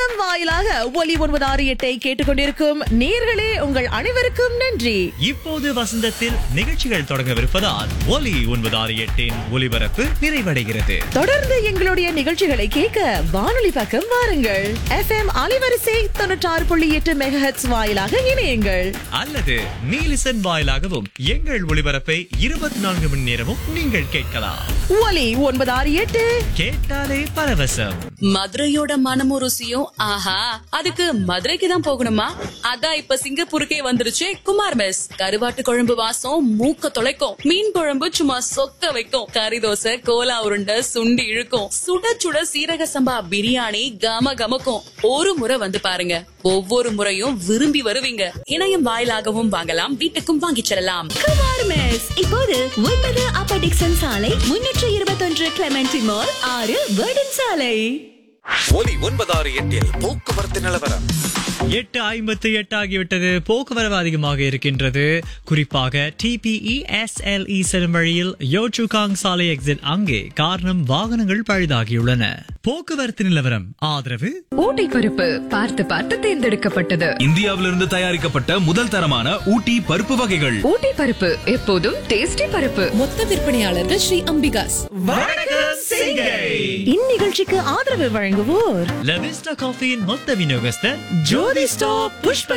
வசந்தம் வாயிலாக ஒலி ஒன்பது ஆறு எட்டை கேட்டுக்கொண்டிருக்கும் நேர்களே உங்கள் அனைவருக்கும் நன்றி இப்போது வசந்தத்தில் நிகழ்ச்சிகள் தொடங்கவிருப்பதால் ஒலி ஒன்பது ஆறு எட்டின் ஒலிபரப்பு நிறைவடைகிறது தொடர்ந்து எங்களுடைய நிகழ்ச்சிகளை கேட்க வானொலி பக்கம் வாருங்கள் எஃப்எம் அலைவரிசை தொண்ணூற்றாறு புள்ளி எட்டு மெகஹெட்ஸ் வாயிலாக இணையுங்கள் அல்லது நீலிசன் வாயிலாகவும் எங்கள் ஒளிபரப்பை இருபத்தி நான்கு மணி நேரமும் நீங்கள் கேட்கலாம் ஒலி ஒன்பது ஆறு எட்டு கேட்டாலே பரவசம் மதுரையோட மனமும் ருசியும் ஆஹா அதுக்கு மதுரைக்கு தான் போகணுமா அதான் இப்ப சிங்கப்பூருக்கே வந்துருச்சு குமார் மெஸ் கருவாட்டு குழம்பு வாசம் மூக்க தொலைக்கும் மீன் குழம்பு சும்மா சொக்க வைக்கும் கறி தோசை கோலா உருண்டை சுண்டி இழுக்கும் சுட சுட சீரக சம்பா பிரியாணி கம கமக்கும் ஒரு முறை வந்து பாருங்க ஒவ்வொரு முறையும் விரும்பி வருவீங்க இணையம் வாயிலாகவும் வாங்கலாம் வீட்டுக்கும் வாங்கிச் செல்லலாம் குமார் மெஸ் இப்போது ஒன்பது அப்ப டிக்சன் சாலை முன்னூற்று இருபத்தொன்று கிளமெண்டி மால் ஆறு வேர்டன் சாலை ஒலி ஒன்பதாறு எட்டில் போக்குவரத்து நிலவரம் எட்டு ஐம்பத்தி எட்டு ஆகிவிட்டது போக்குவரவு அதிகமாக இருக்கின்றது குறிப்பாக டிபிஇ எஸ்எல்இ செல்லும் வழியில் யோச்சுகாங் சாலை எக்ஸிட் அங்கே காரணம் வாகனங்கள் பழுதாகியுள்ளன போக்குவரத்து நிலவரம் ஆதரவு ஊட்டி பருப்பு பார்த்து பார்த்து தேர்ந்தெடுக்கப்பட்டது இந்தியாவிலிருந்து தயாரிக்கப்பட்ட முதல் தரமான ஊட்டி பருப்பு வகைகள் ஊட்டி பருப்பு எப்போதும் டேஸ்டி பருப்பு மொத்த விற்பனையாளர்கள் ஸ்ரீ அம்பிகாஸ் இந்நிகழ்ச்சிக்கு ஆதரவு வழங்குவோர் லவிஸ்டா காஃபியின் மொத்த விநியோகஸ்தர் ஜோதி ஸ்டாப் புஷ்ப